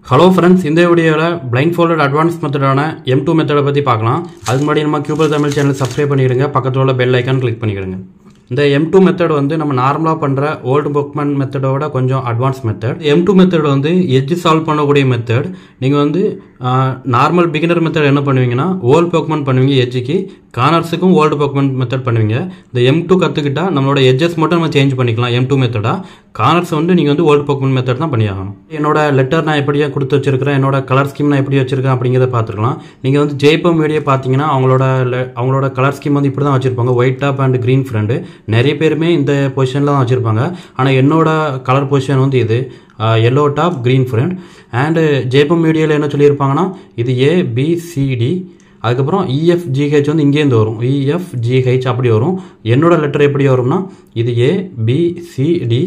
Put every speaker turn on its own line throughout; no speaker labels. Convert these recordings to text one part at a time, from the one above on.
hello friends இந்த வீடியோவில் blind folded advanced மெத்தடான எம் டூ மெத்தடை பற்றி பார்க்கலாம் அதுக்கு முன்னாடி நம்ம கியூபல் தமிழ் சேனல் சப்ஸ்கிரைப் பண்ணிடுங்க பக்கத்தில் உள்ள பெல் ஐக்கான் கிளிக் பண்ணிக்கிடுங்க இந்த எம் டூ மெத்தட் வந்து நம்ம நார்மலாக பண்ணுற ஓல்டு புக்மன் மெத்தடோட கொஞ்சம் advanced method M two method வந்து எட்ஜ் சால்வ் பண்ணக்கூடிய மெத்தட் நீங்கள் வந்து நார்மல் பிகினர் மெத்தட் என்ன பண்ணுவீங்கன்னா ஓல்டு பொக்மன் பண்ணுவீங்க எட்ஜுக்கு கார்னர்ஸுக்கும் ஓல்டு பொக்மன் மெத்தட் பண்ணுவீங்க இந்த எம் டூ கற்றுக்கிட்டா நம்மளோட எட்ஜஸ் மட்டும் நம்ம சேஞ்ச் பண்ணிக்கலாம் எம் டூ மெத்தடா கார்னர்ஸ் வந்து நீங்கள் வந்து ஓல்டு பொக்மன் மெத்தட் தான் பண்ணியாகணும் என்னோட லெட்டர் நான் எப்படியா கொடுத்து வச்சிருக்கிறேன் என்னோட கலர் ஸ்கீம் நான் எப்படி வச்சிருக்கேன் அப்படிங்கிறத பார்த்துக்கலாம் நீங்கள் வந்து ஜெய்பம் வீடியோ பார்த்தீங்கன்னா அவங்களோட le- அவங்களோட கலர் ஸ்கீம் வந்து இப்படி தான் வச்சிருப்பாங்க white top and green front நிறைய பேருமே இந்த பொசிஷனில் தான் வச்சுருப்பாங்க ஆனால் என்னோட கலர் பொசிஷன் வந்து இது yellow top green front and ஜேபம் மீடியாவில் என்ன சொல்லியிருப்பாங்கன்னா இது ஏ பி சிடி அதுக்கப்புறம் இஎஃப்ஜிஹெச் வந்து இங்கேருந்து வரும் இஎஃப்ஜிஹெச் அப்படி வரும் என்னோட லெட்டர் எப்படி வரும்னா இது A B C D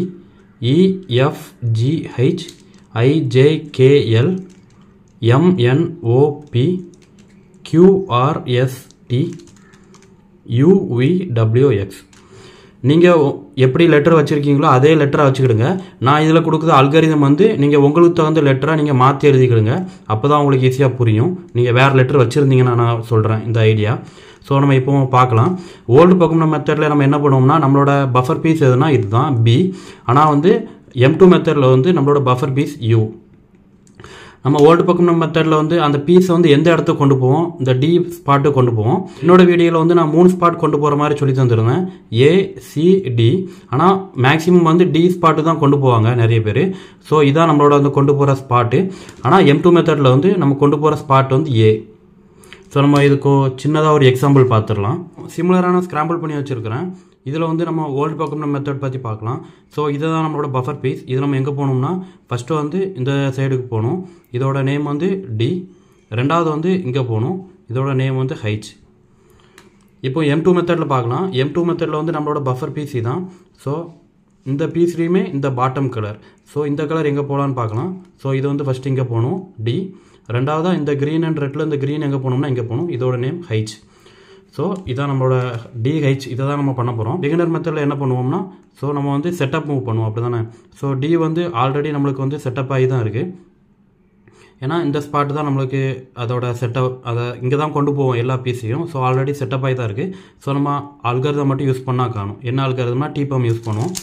E F G H I J K L M N O P Q R S T U V W X நீங்கள் எப்படி லெட்டர் வச்சுருக்கீங்களோ அதே லெட்டரை வச்சுக்கிடுங்க நான் இதில் கொடுக்குற அல்காரிதம் வந்து நீங்கள் உங்களுக்கு தகுந்த லெட்டரை நீங்கள் மாற்றி எழுதிக்கிடுங்க அப்போ தான் உங்களுக்கு ஈஸியாக புரியும் நீங்கள் வேறு லெட்டர் வச்சுருந்தீங்கன்னா நான் சொல்கிறேன் இந்த ஐடியா ஸோ நம்ம இப்போ பார்க்கலாம் ஓல்டு பக்கம் மெத்தடில் நம்ம என்ன பண்ணுவோம்னா நம்மளோட பஃபர் பீஸ் எதுனா இதுதான் பி ஆனால் வந்து எம் டூ மெத்தடில் வந்து நம்மளோட பஃபர் பீஸ் யூ நம்ம ஓல்டு பக்கம் மெத்தடில் வந்து அந்த பீஸை வந்து எந்த இடத்துக்கு கொண்டு போவோம் இந்த டி ஸ்பாட்டுக்கு கொண்டு போவோம் என்னோட வீடியோவில் வந்து நான் மூணு ஸ்பாட் கொண்டு போகிற மாதிரி சொல்லி தந்துருந்தேன் ஏ சி டி ஆனால் மேக்ஸிமம் வந்து டி ஸ்பாட்டு தான் கொண்டு போவாங்க நிறைய பேர் ஸோ இதான் நம்மளோட வந்து கொண்டு போகிற ஸ்பாட்டு ஆனால் எம் டூ மெத்தடில் வந்து நம்ம கொண்டு போகிற ஸ்பாட் வந்து ஏ ஸோ நம்ம இதுக்கு சின்னதாக ஒரு எக்ஸாம்பிள் பார்த்துடலாம் சிமிலரான ஸ்கிராம்பிள் பண்ணி வச்சுருக்கிறேன் இதில் வந்து நம்ம ஓல்டு பக்கம் மெத்தட் பற்றி பார்க்கலாம் ஸோ இதை தான் நம்மளோட பஃபர் பீஸ் இது நம்ம எங்கே போகணும்னா ஃபஸ்ட்டு வந்து இந்த சைடுக்கு போகணும் இதோட நேம் வந்து டி ரெண்டாவது வந்து இங்கே போகணும் இதோட நேம் வந்து ஹைச் இப்போ எம் டூ மெத்தடில் பார்க்கலாம் எம் டூ மெத்தடில் வந்து நம்மளோட பஃபர் பீஸ் தான் ஸோ இந்த பீஸ்லேயுமே இந்த பாட்டம் கலர் ஸோ இந்த கலர் எங்கே போகலான்னு பார்க்கலாம் ஸோ இது வந்து ஃபஸ்ட்டு இங்கே போகணும் டி ரெண்டாவதாக இந்த க்ரீன் அண்ட் ரெட்டில் இந்த க்ரீன் எங்கே போகணும்னா இங்கே போகணும் இதோட நேம் ஹைச் ஸோ இதான் நம்மளோட டிஹெச் இதை தான் நம்ம பண்ண போகிறோம் பிகினர் மெத்தடில் என்ன பண்ணுவோம்னா ஸோ நம்ம வந்து செட்டப் மூவ் பண்ணுவோம் அப்படி தானே ஸோ டி வந்து ஆல்ரெடி நம்மளுக்கு வந்து செட்டப் ஆகி தான் இருக்குது ஏன்னா இந்த ஸ்பாட் தான் நம்மளுக்கு அதோட செட்டப் அதை இங்கே தான் கொண்டு போவோம் எல்லா பீஸையும் ஸோ ஆல்ரெடி செட்டப் ஆகி தான் இருக்குது ஸோ நம்ம அல்கரிதம் மட்டும் யூஸ் பண்ணால் காணும் என்ன அல்கரிதம்னா டிபம் யூஸ் பண்ணுவோம்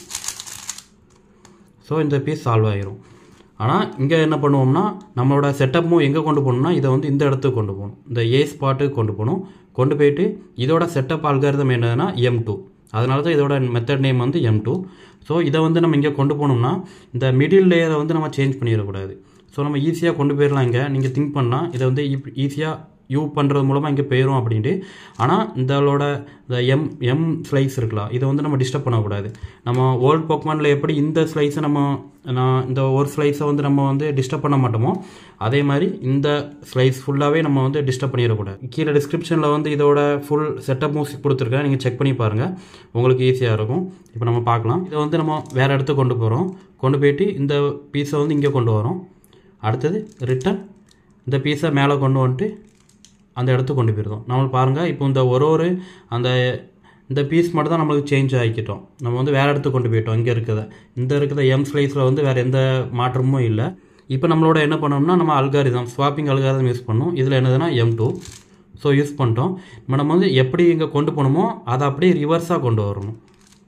ஸோ இந்த பீஸ் சால்வ் ஆகிரும் ஆனால் இங்கே என்ன பண்ணுவோம்னா நம்மளோட செட்டப்பும் எங்கே கொண்டு போகணும்னா இதை வந்து இந்த இடத்துக்கு கொண்டு போகணும் இந்த ஏ ஸ்பாட்டுக்கு கொண்டு போகணும் கொண்டு போயிட்டு இதோட செட்டப் அல்காரிதம் என்னதுன்னா எம் டூ அதனால தான் இதோட மெத்தட் நேம் வந்து எம் டூ ஸோ இதை வந்து நம்ம இங்கே கொண்டு போனோம்னா இந்த மிடில் லேயரை வந்து நம்ம சேஞ்ச் பண்ணிடக்கூடாது ஸோ நம்ம ஈஸியாக கொண்டு போயிடலாம் இங்கே நீங்கள் திங்க் பண்ணால் இதை வந்து ஈஸியாக யூ பண்ணுறது மூலமாக இங்கே போயிடும் அப்படின்ட்டு ஆனால் இதோட இந்த எம் எம் ஸ்லைஸ் இருக்கலாம் இதை வந்து நம்ம டிஸ்டர்ப் பண்ணக்கூடாது நம்ம ஓல்ட் போக்மானில் எப்படி இந்த ஸ்லைஸை நம்ம நான் இந்த ஒரு ஸ்லைஸை வந்து நம்ம வந்து டிஸ்டர்ப் பண்ண மாட்டோமோ அதே மாதிரி இந்த ஸ்லைஸ் ஃபுல்லாகவே நம்ம வந்து டிஸ்டர்ப் பண்ணிடக்கூடாது கீழே டிஸ்கிரிப்ஷனில் வந்து இதோட ஃபுல் செட்டப் மூவ்ஸ் கொடுத்துருக்கேன் நீங்கள் செக் பண்ணி பாருங்கள் உங்களுக்கு ஈஸியாக இருக்கும் இப்போ நம்ம பார்க்கலாம் இதை வந்து நம்ம வேறு இடத்துக்கு கொண்டு போகிறோம் கொண்டு போயிட்டு இந்த பீஸை வந்து இங்கே கொண்டு வரோம் அடுத்தது ரிட்டன் இந்த பீஸை மேலே கொண்டு வந்துட்டு அந்த இடத்துக்கு கொண்டு போயிருந்தோம் நம்ம பாருங்கள் இப்போ இந்த ஒரு ஒரு அந்த இந்த பீஸ் மட்டும் தான் நம்மளுக்கு சேஞ்ச் ஆகிக்கிட்டோம் நம்ம வந்து வேறு இடத்துக்கு கொண்டு போயிட்டோம் இங்கே இருக்கிறத இந்த இருக்கிற எம் ஸ்லைஸில் வந்து வேறு எந்த மாற்றமும் இல்லை இப்போ நம்மளோட என்ன பண்ணோம்னா நம்ம அல்காரிதம் ஸ்வாப்பிங் அல்காரிதம் யூஸ் பண்ணோம் இதில் என்னதுன்னா எம் டூ ஸோ யூஸ் பண்ணிட்டோம் இப்போ நம்ம வந்து எப்படி இங்கே கொண்டு போகணுமோ அதை அப்படியே ரிவர்ஸாக கொண்டு வரணும்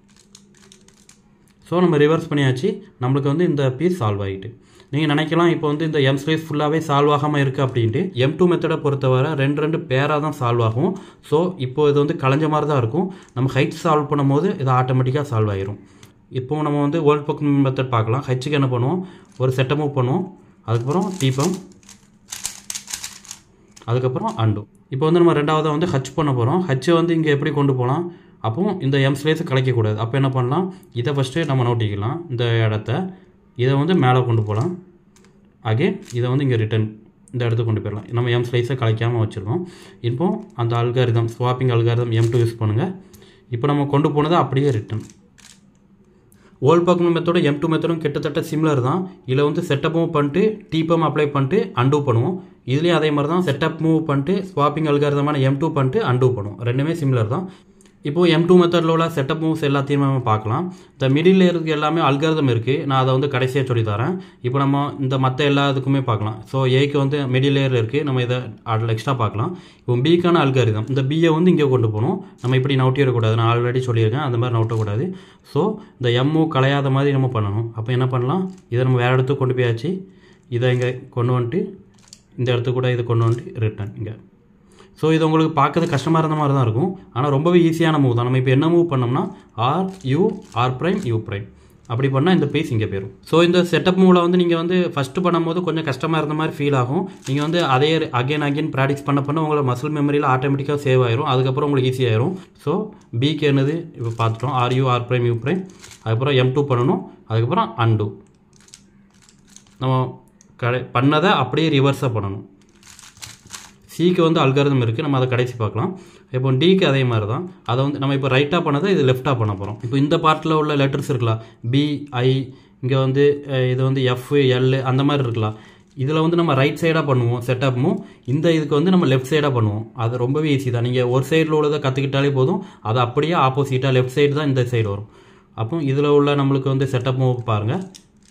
ஸோ நம்ம ரிவர்ஸ் பண்ணியாச்சு நம்மளுக்கு வந்து இந்த பீஸ் சால்வ் ஆகிட்டு நீங்கள் நினைக்கலாம் இப்போ வந்து இந்த எம் ஸ்லைஸ் ஃபுல்லாகவே சால்வ் ஆகாமல் இருக்குது அப்படின்ட்டு எம் டூ மெத்தடை பொறுத்தவரை ரெண்டு ரெண்டு பேராக தான் சால்வ் ஆகும் ஸோ இப்போ இது வந்து கலைஞ்ச மாதிரி தான் இருக்கும் நம்ம ஹைட் சால்வ் பண்ணும்போது இது ஆட்டோமேட்டிக்காக சால்வ் ஆயிரும் இப்போ நம்ம வந்து வேர்ல்ட் பக் மெத்தட் பார்க்கலாம் ஹச்சுக்கு என்ன பண்ணுவோம் ஒரு செட்டப் மூவ் பண்ணுவோம் அதுக்கப்புறம் டீப்பம் அதுக்கப்புறம் அண்டு இப்போ வந்து நம்ம ரெண்டாவதாக வந்து ஹச் பண்ண போகிறோம் ஹச்சை வந்து இங்கே எப்படி கொண்டு போகலாம் அப்போ இந்த எம் ஸ்லேஸை கலைக்கக்கூடாது அப்போ என்ன பண்ணலாம் இதை ஃபஸ்ட்டு நம்ம நோட்டிக்கலாம் இந்த இடத்த இதை வந்து மேலே கொண்டு போகலாம் அகெயின் இதை வந்து இங்கே ரிட்டன் இந்த இடத்துக்கு கொண்டு போயிடலாம் நம்ம எம் ஸ்லைஸை கலைக்காமல் வச்சுருக்கோம் இப்போ அந்த algorithm swapping algorithm M two use பண்ணுங்கள் இப்போ நம்ம கொண்டு போனதை அப்படியே ரிட்டன் ஓல்ட் பக்கம் மெத்தோட எம் டூ மெத்தடும் கிட்டத்தட்ட சிமிலர் தான் இதில் வந்து செட்டப் மூவ் பண்ணிட்டு டீப்பம் அப்ளை பண்ணிட்டு அண்டூ பண்ணுவோம் இதுலேயும் அதே மாதிரி தான் செட்டப் மூவ் பண்ணிட்டு ஸ்வாப்பிங் அல்காரிதமான எம் டூ பண்ணிட்டு அண்டூ பண்ணுவோம் ரெண்டுமே சிமிலர் தான் இப்போ எம் டூ மெத்தடில் உள்ள செட்டப் மூவ்ஸ் எல்லாத்தையுமே நம்ம பார்க்கலாம் இந்த மிடில் இருக்கு எல்லாமே அல்காரதம் இருக்குது நான் அதை வந்து கடைசியாக சொல்லி தரேன் இப்போ நம்ம இந்த மற்ற எல்லா இதுக்குமே பார்க்கலாம் ஸோ ஏக்கு வந்து மிடில் லேயர் இருக்குது நம்ம இதை அதில் எக்ஸ்ட்ரா பார்க்கலாம் இப்போ பிக்கான அல்காரிதம் இந்த பியை வந்து இங்கே கொண்டு போகணும் நம்ம இப்படி நவுட்டிடக்கூடாது நான் ஆல்ரெடி சொல்லியிருக்கேன் அந்த மாதிரி நவுட்டக்கூடாது ஸோ இந்த எம்மு கலையாத மாதிரி நம்ம பண்ணணும் அப்போ என்ன பண்ணலாம் இதை நம்ம வேறு இடத்துக்கு கொண்டு போயாச்சு இதை இங்கே கொண்டு வந்துட்டு இந்த இடத்துக்கு கூட இதை கொண்டு வந்துட்டு ரிட்டன் இங்கே ஸோ இது உங்களுக்கு பார்க்கறது கஷ்டமாக இருந்த மாதிரி தான் இருக்கும் ஆனால் ரொம்பவே ஈஸியான மூவ் தான் நம்ம இப்போ என்ன மூவ் பண்ணோம்னா R U R prime U prime அப்படி பண்ணால் இந்த பேஸ் இங்கே போயிடும் ஸோ இந்த செட்டப் மூவில் வந்து நீங்கள் வந்து ஃபஸ்ட்டு பண்ணும்போது கொஞ்சம் கஷ்டமாக இருந்த மாதிரி ஃபீல் ஆகும் நீங்கள் வந்து அதே அகைன் அகைன் ப்ராக்டிஸ் பண்ண பண்ண உங்களை மசில் மெமரியில் ஆட்டோமேட்டிக்காக சேவ் ஆயிரும் அதுக்கப்புறம் உங்களுக்கு ஈஸி ஆயிரும் ஸோ பிக்கு என்னது இப்போ பார்த்துட்டோம் R U R prime U prime அதுக்கப்புறம் எம் டூ பண்ணணும் அதுக்கப்புறம் அன்டூ நம்ம கடை பண்ணதை அப்படியே ரிவர்ஸாக பண்ணணும் சிக்கு வந்து அல்காரிதம் இருக்குது நம்ம அதை கடைசி பார்க்கலாம் இப்போ டிக்கு அதே மாதிரி தான் அதை வந்து நம்ம இப்போ ரைட்டாக பண்ணதை இது லெஃப்டாக பண்ண போகிறோம் இப்போ இந்த பார்ட்டில் உள்ள லெட்டர்ஸ் இருக்கலாம் பி ஐ இங்கே வந்து அஹ், இது வந்து எஃப் எல் அந்த மாதிரி இருக்கலாம் இதில் வந்து நம்ம ரைட் சைடாக பண்ணுவோம் செட்டப்பும் இந்த இதுக்கு வந்து நம்ம லெஃப்ட் சைடாக பண்ணுவோம் அது ரொம்பவே ஈஸி தான் நீங்கள் ஒரு சைடில் உள்ளதை கற்றுக்கிட்டாலே போதும் அது அப்படியே ஆப்போசிட்டாக லெஃப்ட் சைடு தான் இந்த சைடு வரும் அப்போ இதில் உள்ள நம்மளுக்கு வந்து செட்டப் மூவ் பாருங்கள்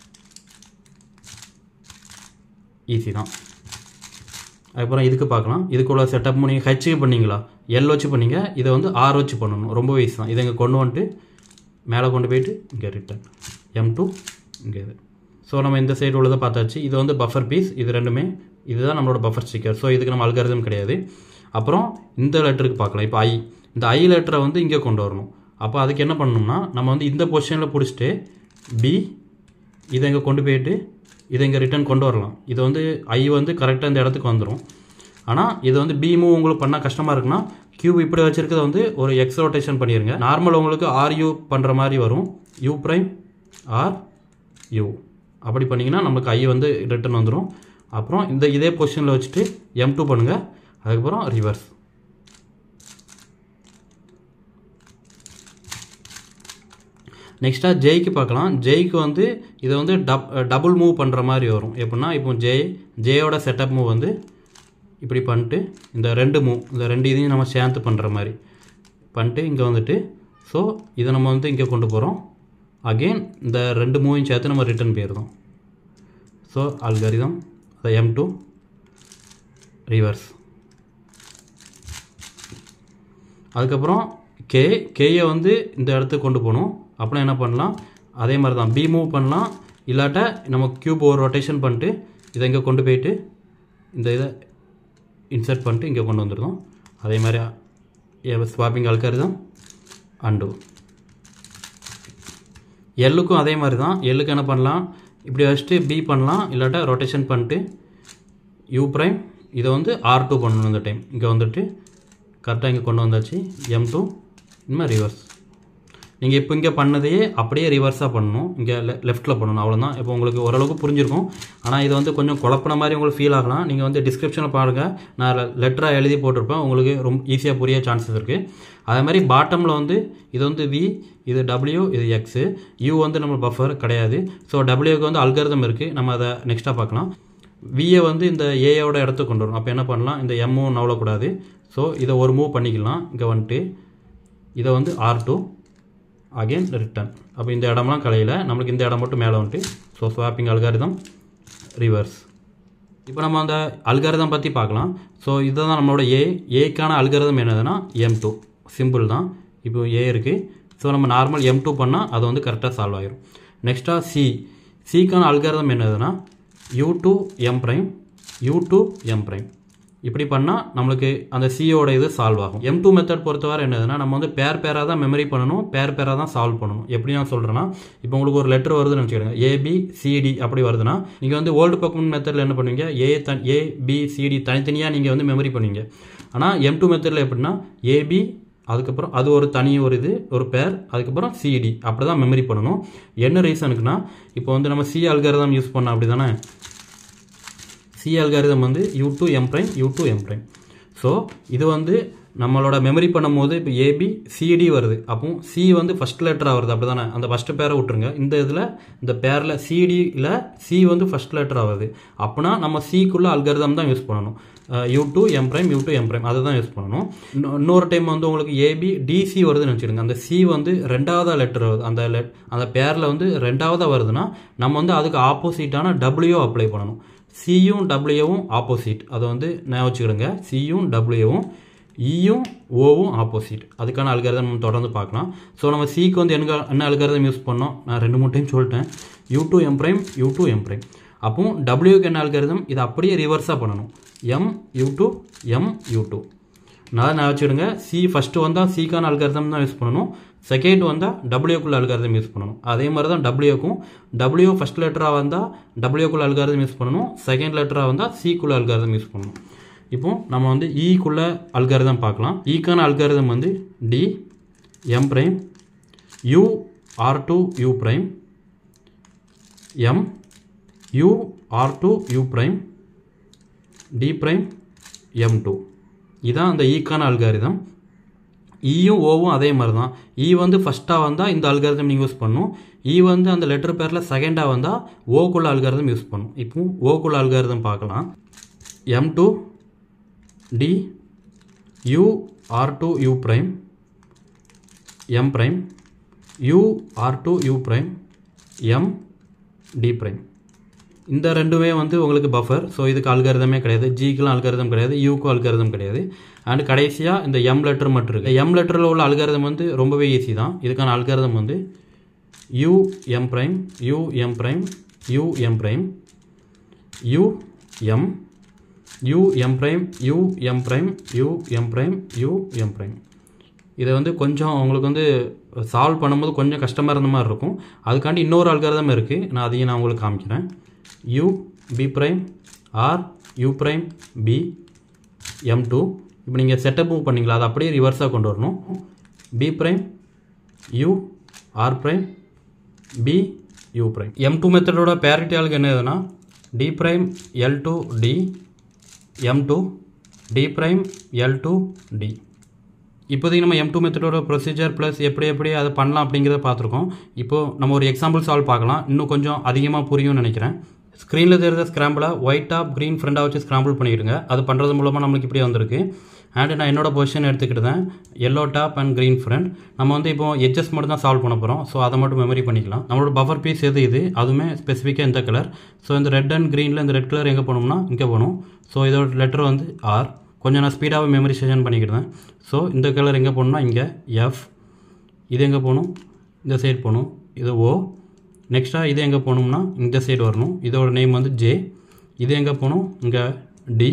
ஈஸி தான் அதுக்கப்புறம் இதுக்கு பார்க்கலாம் இதுக்குள்ள செட்டப் நீங்கள் ஹெச்சுக்கு பண்ணீங்களா எல் வச்சு பண்ணீங்க இதை வந்து ஆர் வச்சு பண்ணணும் ரொம்ப ஈஸி தான் இதை இங்கே கொண்டு வந்துட்டு மேலே கொண்டு போயிட்டு இங்கே ரிட்டன் எம் டூ இங்கே இது ஸோ நம்ம இந்த சைடு உள்ளதை பார்த்தாச்சு இது வந்து பஃபர் பீஸ் இது ரெண்டுமே இதுதான் நம்மளோட பஃபர் ஸ்டிக்கர் ஸோ இதுக்கு நம்ம அல்காரிதம் கிடையாது அப்புறம் இந்த லெட்டருக்கு பார்க்கலாம் இப்போ ஐ இந்த ஐ லெட்டரை வந்து இங்கே கொண்டு வரணும் அப்போ அதுக்கு என்ன பண்ணணும்னா நம்ம வந்து இந்த பொசிஷனில் பிடிச்சிட்டு பி இதை இங்கே கொண்டு போயிட்டு இதை இங்கே ரிட்டர்ன் கொண்டு வரலாம் இது வந்து ஐ வந்து கரெக்டாக இந்த இடத்துக்கு வந்துடும் ஆனால் இது வந்து பி மூவ் உங்களுக்கு பண்ணால் கஷ்டமாக இருக்குன்னா கியூப் இப்படி வச்சிருக்கிறத வந்து ஒரு எக்ஸ் ரொட்டேஷன் பண்ணிடுங்க நார்மல் உங்களுக்கு ஆர் யூ பண்ணுற மாதிரி வரும் யூ ப்ரைம் ஆர் யூ அப்படி பண்ணிங்கன்னா நமக்கு ஐ வந்து ரிட்டர்ன் வந்துடும் அப்புறம் இந்த இதே பொசிஷனில் வச்சுட்டு எம் டூ பண்ணுங்கள் அதுக்கப்புறம் ரிவர்ஸ் நெக்ஸ்ட்டாக ஜெய்க்கு பார்க்கலாம் ஜெய்க்கு வந்து இதை வந்து டப் டபுள் மூவ் பண்ணுற மாதிரி வரும் எப்படின்னா இப்போ ஜெய் ஜெயோட செட்டப் மூவ் வந்து இப்படி பண்ணிட்டு இந்த ரெண்டு மூவ் இந்த ரெண்டு இதையும் நம்ம சேர்த்து பண்ணுற மாதிரி பண்ணிட்டு இங்கே வந்துட்டு ஸோ இதை நம்ம வந்து இங்கே கொண்டு போகிறோம் அகெயின் இந்த ரெண்டு மூவையும் சேர்த்து நம்ம ரிட்டர்ன் போயிருந்தோம் ஸோ அல்காரிதம் அதை எம் டூ ரிவர்ஸ் அதுக்கப்புறம் கே கேயை வந்து இந்த இடத்துக்கு கொண்டு போகணும் அப்புறம் என்ன பண்ணலாம் அதே மாதிரி தான் பி மூவ் பண்ணலாம் இல்லாட்ட நம்ம கியூப் ஒரு ரொட்டேஷன் பண்ணிட்டு இதை இங்கே கொண்டு போயிட்டு இந்த இதை இன்சர்ட் பண்ணிட்டு இங்கே கொண்டு வந்துருந்தோம் அதே மாதிரி ஸ்வாப்பிங் அல்காரிதம் அண்டு எல்லுக்கும் அதே மாதிரி தான் எல்லுக்கு என்ன பண்ணலாம் இப்படி வச்சுட்டு பி பண்ணலாம் இல்லாட்டா ரொட்டேஷன் பண்ணிட்டு யூ ப்ரைம் இதை வந்து ஆர் டூ பண்ணணும் இந்த டைம் இங்கே வந்துட்டு கரெக்டாக இங்கே கொண்டு வந்தாச்சு எம் டூ இனிமேல் ரிவர்ஸ் நீங்கள் இப்போ இங்கே பண்ணதையே அப்படியே ரிவர்ஸாக பண்ணணும் இங்கே லெ லெஃப்ட்டில் பண்ணணும் அவ்வளோதான் இப்போ உங்களுக்கு ஓரளவுக்கு புரிஞ்சிருக்கும் ஆனால் இது வந்து கொஞ்சம் குழப்பின மாதிரி உங்களுக்கு ஃபீல் ஆகலாம் நீங்கள் வந்து டிஸ்கிரிப்ஷனில் பாருங்கள் நான் லெட்டராக எழுதி போட்டிருப்பேன் உங்களுக்கு ரொம்ப ஈஸியாக புரிய சான்சஸ் இருக்குது அதே மாதிரி பாட்டமில் வந்து இது வந்து வி இது டபிள்யூ இது எக்ஸு யூ வந்து நம்ம பஃபர் கிடையாது ஸோ டபிள்யூக்கு வந்து அல்கரிதம் இருக்குது நம்ம அதை நெக்ஸ்ட்டாக பார்க்கலாம் வியை வந்து இந்த ஏயோட இடத்துக்கு கொண்டு வரும் அப்போ என்ன பண்ணலாம் இந்த எம்மும் நவலக்கூடாது ஸோ இதை ஒரு மூவ் பண்ணிக்கலாம் இங்கே வந்துட்டு இதை வந்து ஆர் டூ அகெயின் ரிட்டன் அப்போ இந்த இடம்லாம் கலையில் நம்மளுக்கு இந்த இடம் மட்டும் மேலே வந்துட்டு ஸோ ஸ்வாப்பிங் அல்காரிதம் ரிவர்ஸ் இப்போ நம்ம அந்த அல்காரிதம் பற்றி பார்க்கலாம் ஸோ இதுதான் நம்மளோட ஏ ஏக்கான அல்காரிதம் என்னதுன்னா எம் டூ சிம்பிள் தான் இப்போ ஏ இருக்குது ஸோ நம்ம நார்மல் எம் டூ பண்ணால் அது வந்து கரெக்டாக சால்வ் ஆயிரும் நெக்ஸ்ட்டாக சி சிக்கான அல்காரிதம் என்னதுன்னா U two M prime U two M prime இப்படி பண்ணால் நம்மளுக்கு அந்த சியோட இது சால்வ் ஆகும் எம் டூ மெத்தட் பொறுத்தவரை என்னதுன்னா நம்ம வந்து பேர் பேராக தான் மெமரி பண்ணணும் பேர் பேராக தான் சால்வ் பண்ணணும் எப்படி நான் சொல்கிறேன்னா இப்போ உங்களுக்கு ஒரு லெட்டர் வருதுன்னு வச்சுக்கிடுங்க ஏபி சிடி அப்படி வருதுன்னா நீங்கள் வந்து ஓல்டு பக்கம் மெத்தடில் என்ன பண்ணுவீங்க ஏ தன் ஏ பி சிடி தனித்தனியாக நீங்கள் வந்து மெமரி பண்ணுவீங்க ஆனால் எம் டூ மெத்தடில் எப்படின்னா ஏபி அதுக்கப்புறம் அது ஒரு தனி ஒரு இது ஒரு பேர் அதுக்கப்புறம் சிடி அப்படி தான் மெமரி பண்ணணும் என்ன ரீசனுக்குன்னா இப்போ வந்து நம்ம சி அல்காரிதம் யூஸ் பண்ணோம் அப்படி தானே சி அல்காரிதம் வந்து U two M prime U two M prime so இது வந்து நம்மளோட மெமரி பண்ணும்போது இப்போ ஏபி சிடி வருது அப்போ சி வந்து ஃபஸ்ட் லெட்டராக வருது அப்படி தானே அந்த ஃபஸ்ட்டு பேரை விட்டுருங்க இந்த இதில் இந்த பேரில் சிடியில் சி வந்து ஃபஸ்ட் லெட்டர் ஆகுது அப்படின்னா நம்ம சிக்குள்ளே அல்கரிதம் தான் யூஸ் பண்ணணும் U two M prime U two M prime அதை தான் யூஸ் பண்ணணும் இன்னொ- இன்னொரு டைம் வந்து உங்களுக்கு ஏபி டிசி வருதுன்னு வச்சுருங்க அந்த சி வந்து ரெண்டாவதா லெட்டர் வருது அந்த லெட் அந்த பேரில் வந்து ரெண்டாவதாக வருதுன்னா நம்ம வந்து அதுக்கு ஆப்போசிட்டான டபிள்யூ அப்ளை பண்ணணும் சியும் டபிள்யூவும் ஆப்போசிட் அதை வந்து நான் வச்சுக்கிடுங்க சியும் டபிள்யூவும் இயும் ஓவும் ஆப்போசிட் அதுக்கான அல்காரதம் நம்ம தொடர்ந்து பார்க்கலாம் ஸோ நம்ம சிக்கு வந்து என்ன என்ன அல்காரதம் யூஸ் பண்ணோம் நான் ரெண்டு மூணு டைம் சொல்லிட்டேன் U two M prime U two M prime அப்போ டபிள்யூக்கு என்ன அல்காரதம் இதை அப்படியே ரிவர்ஸாக பண்ணணும் M U two M U two நான் நான் வச்சுடுங்க சி ஃபஸ்ட்டு வந்தால் சிக்கான அல்காரதம் தான் யூஸ் பண்ணணும் செகண்ட் வந்தால் டபிள்யூக்குள்ள அல்காரதம் யூஸ் பண்ணணும் அதே மாதிரி தான் டபிள்யூக்கும் டபிள்யூ ஃபஸ்ட் லெட்டராக வந்தால் டபிள்யூக்குள்ள அல்காரதம் யூஸ் பண்ணணும் செகண்ட் லெட்டராக வந்தால் சிக்குள்ள அல்காரதம் யூஸ் பண்ணணும் இப்போ நம்ம வந்து ஈக்குள்ள அல்காரதம் பார்க்கலாம் ஈக்கான அல்காரதம் வந்து D M prime U R two U prime M U R two U prime D prime M two இதான் அந்த ஈக்கான அல்காரிதம் ஈயும் ஓவும் அதே மாதிரி தான் ஈ வந்து ஃபஸ்ட்டாக வந்தால் இந்த அல்காரிதம் நீங்கள் யூஸ் பண்ணணும் ஈ வந்து அந்த லெட்டர் பேரில் செகண்டாக வந்தால் ஓக்குள்ள அல்காரிதம் யூஸ் பண்ணும் இப்போ ஓக்குள்ள அல்காரிதம் பார்க்கலாம் M two D U R two U prime M prime U R two U prime M D prime இந்த ரெண்டுமே வந்து உங்களுக்கு பஃபர் ஸோ இதுக்கு அல்காரிதமே கிடையாது ஜிக்கெலாம் அல்காரிதம் கிடையாது யூக்கும் அல்காரிதம் கிடையாது அண்ட் கடைசியாக இந்த எம் லெட்டர் மட்டும் இருக்குது எம் லெட்டரில் உள்ள அல்காரிதம் வந்து ரொம்பவே ஈஸி தான் இதுக்கான அல்காரிதம் வந்து U M prime U M prime U M prime U M U M prime U M prime U M prime U M prime இதை வந்து கொஞ்சம் உங்களுக்கு வந்து சால்வ் பண்ணும்போது கொஞ்சம் கஷ்டமாக இருந்த மாதிரி இருக்கும் அதுக்காண்டி இன்னொரு அல்காரதம் இருக்குது நான் அதையும் நான் உங்களுக்கு காமிக்கிறேன் U B prime R U prime B M two இப்போ நீங்கள் செட்டப் மூவ் பண்ணீங்களா அதை அப்படியே ரிவர்ஸாக கொண்டு வரணும் B prime U R prime B U prime M two மெத்தடோட பேரிட்டி ஆளுக்கு என்ன எதுனா D prime L two D M two D prime L two D இப்போதைக்கு நம்ம எம் டூ மெத்தடோட ப்ரொசீஜர் ப்ளஸ் எப்படி எப்படி அதை பண்ணலாம் அப்படிங்கிறத பார்த்துருக்கோம் இப்போது நம்ம ஒரு எக்ஸாம்பிள் சால்வ் பார்க்கலாம் இன்னும் கொஞ்சம் அதிகமாக புரியும்னு நினைக்கிறேன் ஸ்க்ரீனில் தெரிஞ்ச ஸ்க்ராம்பிளை ஒயிட் டாப் க்ரீன் ஃப்ரெண்டாக வச்சு ஸ்க்ராம்பிள் பண்ணிடுங்க அது பண்ணுறது மூலமாக நம்மளுக்கு இப்படி வந்திருக்கு அண்ட் நான் என்னோட பொசிஷன் எடுத்துக்கிட்டேன் yellow top and green front நம்ம வந்து இப்போ எட்ஜஸ் மட்டும் தான் சால்வ் பண்ண போகிறோம் ஸோ அதை மட்டும் மெமரி பண்ணிக்கலாம் நம்மளோட பஃபர் பீஸ் எது இது அதுவுமே ஸ்பெசிஃபிக்காக இந்த கலர் ஸோ இந்த ரெட் அண்ட் க்ரீனில் இந்த ரெட் கலர் எங்கே போகணும்னா இங்கே போகணும் ஸோ இதோட லெட்டர் வந்து ஆர் கொஞ்சம் நான் ஸ்பீடாகவே மெமரி செஷன் பண்ணிக்கிட்டேன் ஸோ இந்த கலர் எங்கே போகணும்னா இங்கே எஃப் இது எங்கே போகணும் இந்த சைடு போகணும் இது ஓ நெக்ஸ்ட்டாக இது எங்கே போகணும்னா இந்த சைடு வரணும் இதோட நேம் வந்து ஜே இது எங்கே போகணும் இங்கே டி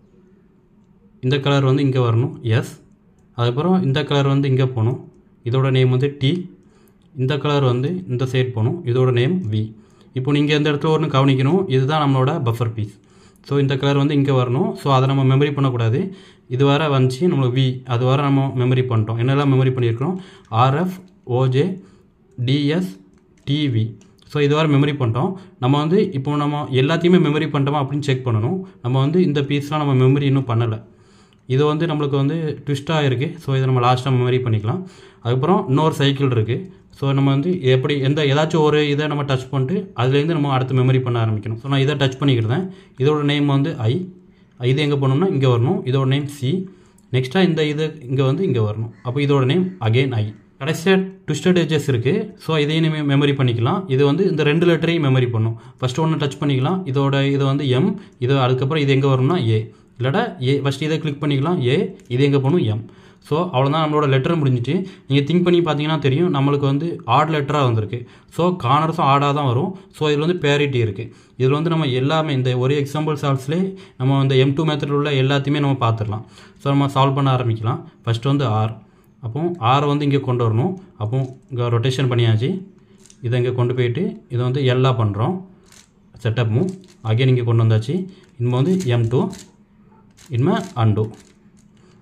இந்த கலர் வந்து இங்கே வரணும் எஸ் அதுக்கப்புறம் இந்த கலர் வந்து இங்கே போகணும் இதோட நேம் வந்து டி இந்த கலர் வந்து இந்த சைடு போகணும் இதோட நேம் வி இப்போ நீங்கள் இந்த இடத்துல ஒன்று கவனிக்கணும் இதுதான் நம்மளோட பஃபர் பீஸ் ஸோ இந்த கலர் வந்து இங்கே வரணும் ஸோ அதை நம்ம மெமரி பண்ணக்கூடாது இது வர வந்துச்சு நம்மளுக்கு வி அது வர நம்ம மெமரி பண்ணிட்டோம் என்னெல்லாம் மெமரி பண்ணியிருக்கிறோம் R F O J D S D V so இது வர மெமரி பண்ணிட்டோம் நம்ம வந்து இப்போ நம்ம எல்லாத்தையுமே மெமரி பண்ணிட்டோமா அப்படின்னு செக் பண்ணணும் நம்ம வந்து இந்த பீஸ்லாம் நம்ம மெமரி இன்னும் பண்ணலை இது வந்து நம்மளுக்கு வந்து ட்விஸ்ட்டாக இருக்குது ஸோ இதை நம்ம லாஸ்ட்டாக மெமரி பண்ணிக்கலாம் அதுக்கப்புறம் இன்னொரு சைக்கிள் இருக்குது ஸோ நம்ம வந்து எப்படி எந்த ஏதாச்சும் ஒரு இதை நம்ம டச் பண்ணிட்டு அதுலேருந்து நம்ம அடுத்து மெமரி பண்ண ஆரம்பிக்கணும் ஸோ நான் இதை டச் பண்ணிக்கிட்டேன் இதோட நேம் வந்து ஐ இது எங்கே போகணும்னா இங்கே வரணும் இதோட நேம் சி நெக்ஸ்ட்டாக இந்த இது இங்கே வந்து இங்கே வரணும் அப்போ இதோட நேம் அகெயின் ஐ கடைசியாக ட்விஸ்டட் எஜஸ் இருக்குது ஸோ இதையும் நம்ம மெமரி பண்ணிக்கலாம் இது வந்து இந்த ரெண்டு லெட்டரையும் மெமரி பண்ணும் ஃபஸ்ட்டு ஒன்று டச் பண்ணிக்கலாம் இதோட இது வந்து எம் இது அதுக்கப்புறம் இது எங்கே வரும்னா ஏ இல்லாட்டா ஏ ஃபஸ்ட் இதை கிளிக் பண்ணிக்கலாம் ஏ இது எங்கே போகணும் எம் ஸோ அவ்வளோதான் நம்மளோட லெட்டர் முடிஞ்சிச்சு நீங்கள் திங்க் பண்ணி பார்த்தீங்கன்னா தெரியும் நம்மளுக்கு வந்து ஆட் லெட்டராக வந்திருக்கு ஸோ கார்னர்ஸும் ஆடாக தான் வரும் ஸோ இதில் வந்து பேரிட்டி இருக்குது இதில் வந்து நம்ம எல்லாமே இந்த ஒரு எக்ஸாம்பிள் சால்வ்ஸ்லேயே நம்ம இந்த எம் டூ மெத்தடில் உள்ள எல்லாத்தையுமே நம்ம பார்த்துடலாம் ஸோ நம்ம சால்வ் பண்ண ஆரம்பிக்கலாம் ஃபஸ்ட்டு வந்து ஆர் அப்போ ஆரை வந்து இங்கே கொண்டு வரணும் அப்போ இங்கே ரொட்டேஷன் பண்ணியாச்சு இதை இங்கே கொண்டு போயிட்டு இதை வந்து எல்லா பண்ணுறோம் செட்டப் மூவ் அகைன் இங்கே கொண்டு வந்தாச்சு இனிமே வந்து எம் டூ இனிமே அன்டூ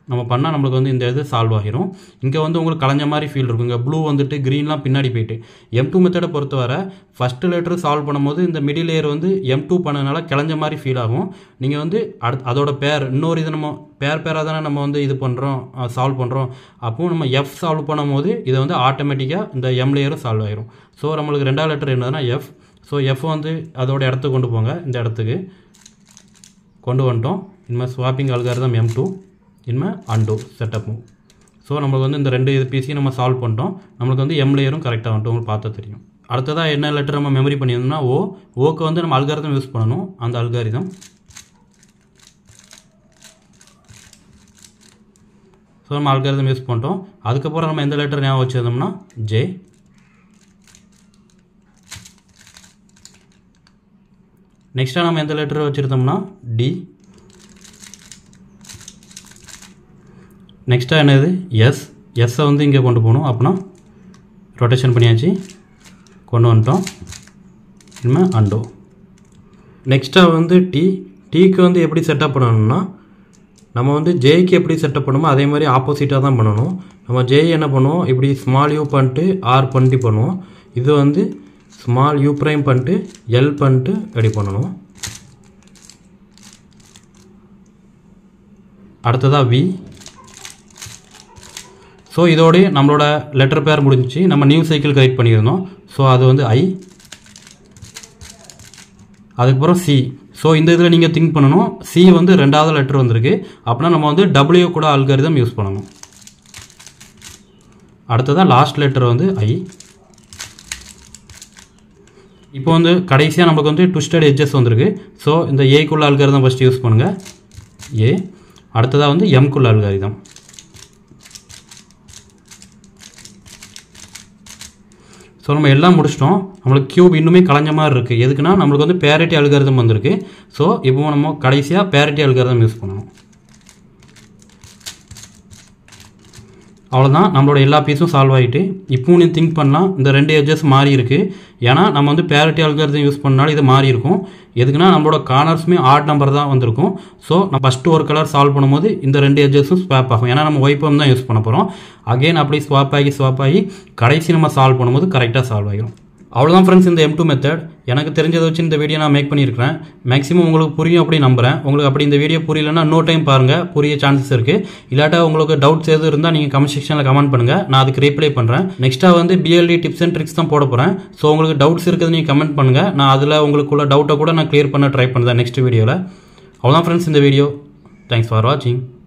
நம்ம பண்ணால் நம்மளுக்கு வந்து இந்த இது சால்வ் ஆகிரும் இங்கே வந்து உங்களுக்கு கலைஞ்ச மாதிரி ஃபீல் இருக்கும் இங்கே ப்ளூ வந்துட்டு க்ரீன்லாம் பின்னாடி போயிட்டு எம் டூ மெத்தடை பொறுத்தவரை ஃபஸ்ட்டு லெட்டர் சால்வ் பண்ணும்போது இந்த மிடில் லேயர் வந்து எம் டூ பண்ணனால கிளஞ்ச மாதிரி ஃபீல் ஆகும் நீங்கள் வந்து அடுத் அதோட பேர் இன்னொரு இது நம்ம பேர் பேராக தானே நம்ம வந்து இது பண்ணுறோம் சால்வ் பண்ணுறோம் அப்போது நம்ம எஃப் சால்வ் பண்ணும்போது இதை வந்து ஆட்டோமேட்டிக்காக இந்த எம் லேயரும் சால்வ் ஆயிரும் ஸோ நம்மளுக்கு ரெண்டாவது லெட்டர் என்னதுன்னா எஃப் ஸோ எஃப் வந்து அதோட இடத்துக்கு கொண்டு போங்க இந்த இடத்துக்கு கொண்டு வந்துட்டோம் இனிமேல் ஸ்வாப்பிங் அல்காரிதம் எம் டூ இனிமேல் அண்டோ செட்டப்பும் ஸோ நம்மளுக்கு வந்து இந்த ரெண்டு இது பிசியும் நம்ம சால்வ் பண்ணிட்டோம் நம்மளுக்கு வந்து எம் லேயரும் கரெக்டாக வந்துட்டு உங்களுக்கு பார்த்தா தெரியும் அடுத்ததாக என்ன லெட்டர் நம்ம மெமரி பண்ணியிருந்தோம்னா ஓ ஓக்கு வந்து நம்ம அல்காரிதம் யூஸ் பண்ணணும் அந்த அல்காரிதம் ஸோ நம்ம அல்காரிதம் யூஸ் பண்ணிட்டோம் அதுக்கப்புறம் நம்ம எந்த லெட்டர் ஞாபகம் வச்சுருந்தோம்னா ஜே நெக்ஸ்ட்டாக நம்ம எந்த லெட்டர் வச்சுருந்தோம்னா டி நெக்ஸ்ட்டாக என்னது எஸ் எஸ்ஸை வந்து இங்கே கொண்டு போகணும் அப்படின்னா ரொட்டேஷன் பண்ணியாச்சு கொண்டு வந்துட்டோம் இனிமேல் அண்டோ நெக்ஸ்ட்டாக வந்து டி டீக்கு வந்து எப்படி செட்டப் பண்ணணும்னா நம்ம வந்து ஜேக்கு எப்படி செட்டப் பண்ணுமோ அதே மாதிரி ஆப்போசிட்டாக தான் பண்ணணும் நம்ம ஜே என்ன பண்ணுவோம் இப்படி ஸ்மால் யூ பண்ணிட்டு ஆர் பண்ணிட்டு பண்ணுவோம் இது வந்து ஸ்மால் யூ ப்ரைம் பண்ணிட்டு எல் பண்ணிட்டு ரெடி பண்ணணும் அடுத்ததாக வி ஸோ இதோடய நம்மளோட லெட்டர் பேர் முடிஞ்சிச்சு நம்ம நியூ சைக்கிள் கரெக்ட் பண்ணியிருந்தோம் ஸோ அது வந்து ஐ அதுக்கப்புறம் சி ஸோ இந்த இதில் நீங்கள் திங்க் பண்ணணும் சி வந்து ரெண்டாவது லெட்டர் வந்திருக்கு அப்படின்னா நம்ம வந்து டபிள்யூ கூட அல்காரிதம் யூஸ் பண்ணணும் அடுத்ததாக லாஸ்ட் லெட்டர் வந்து ஐ இப்போ வந்து கடைசியாக நமக்கு வந்து ட்விஸ்டட் எட்ஜஸ் வந்திருக்கு ஸோ இந்த ஏக்குள்ள அல்காரிதம் ஃபஸ்ட்டு யூஸ் பண்ணுங்கள் ஏ அடுத்ததாக வந்து எம்குள்ள அல்காரிதம் ஸோ நம்ம எல்லாம் முடிச்சிட்டோம் நம்மளுக்கு கியூப் இன்னுமே கலைஞ்ச மாதிரி இருக்குது எதுக்குன்னா நம்மளுக்கு வந்து பேரிட்டி அல்காரிதம் வந்திருக்கு ஸோ இப்போ நம்ம கடைசியாக பேரிட்டி அல்காரிதம் யூஸ் பண்ணணும் அவ்வளோதான் நம்மளோட எல்லா பீஸும் சால்வ் ஆகிட்டு இப்போவும் நீ திங்க் பண்ணலாம் இந்த ரெண்டு எட்ஜஸ் மாறி இருக்குது ஏன்னா நம்ம வந்து பேரிட்டி அல்காரிதம் யூஸ் பண்ணாலும் இது மாறி இருக்கும் எதுக்குன்னா நம்மளோட கார்னர்ஸுமே ஆட் நம்பர் தான் வந்திருக்கும் ஸோ நம்ம ஃபஸ்ட்டு ஒரு கலர் சால்வ் பண்ணும்போது இந்த ரெண்டு எட்ஜஸும் ஸ்வாப் ஆகும் ஏன்னா நம்ம ஒய்பம் தான் யூஸ் பண்ண போகிறோம் அகைன் அப்படி ஸ்வாப் ஆகி ஸ்வாப் ஆகி கடைசி நம்ம சால்வ் பண்ணும்போது கரெக்டாக சால்வ் ஆகிடும் அவ்வளோதான் ஃப்ரெண்ட்ஸ் இந்த எம் டூ மெத்தட் எனக்கு தெரிஞ்சதை வச்சு இந்த வீடியோ நான் மேக் பண்ணியிருக்கிறேன் மேக்ஸிமம் உங்களுக்கு புரியும் அப்படி நம்புறேன் உங்களுக்கு அப்படி இந்த வீடியோ புரியலன்னா இன்னொரு டைம் பாருங்கள் புரிய சான்சஸ் இருக்குது இல்லாட்டா உங்களுக்கு டவுட்ஸ் எதுவும் இருந்தால் நீங்கள் கமெண்ட் செக்ஷனில் கமெண்ட் பண்ணுங்கள் நான் அதுக்கு ரீப்ளை பண்ணுறேன் நெக்ஸ்ட்டாக வந்து பிஎல்டி டிப்ஸ் அண்ட் ட்ரிக்ஸ் தான் போட போகிறேன் ஸோ உங்களுக்கு டவுட்ஸ் இருக்குது நீங்கள் கமெண்ட் பண்ணுங்கள் நான் அதில் உங்களுக்குள்ள டவுட்டை கூட நான் க்ளியர் பண்ண ட்ரை பண்ணுறேன் நெக்ஸ்ட் வீடியோவில் அவ்வளோதான் ஃப்ரெண்ட்ஸ் இந்த வீடியோ தேங்க்ஸ் ஃபார் வாட்சிங்